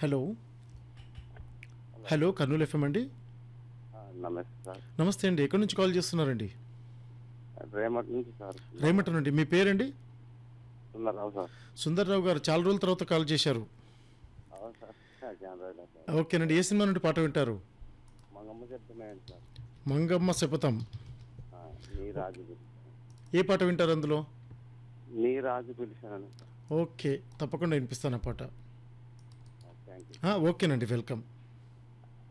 hello hello Kurnool FM అండి ఆ, నమస్తే సార్ నమస్తే అండి ఎక్కడి నుంచి కాల్ చేస్తున్నారండి రేమట్ నుంచి సార్ రేమట నుండి మీ పేరండి సుందరరావు సార్ సుందర్రావు గారు చాలా రోజుల తర్వాత కాల్ చేశారు అవును సార్ చాలా రోజులు సార్ ఓకేనండి ఏ సినిమా నుండి పాట వింటారు మంగమ్మ చెప్తున్నాయండి సార్ మంగమ్మ శపథం ఆ, నీ రాజు పిలిచాను ఏ పాట వింటారు అందులో నీ రాజు పిలిచాను ఓకే తప్పకుండా వినిపిస్తాను ఆ పాట థ్యాంక్ యూ ఆ, ఓకేనండి వెల్కమ్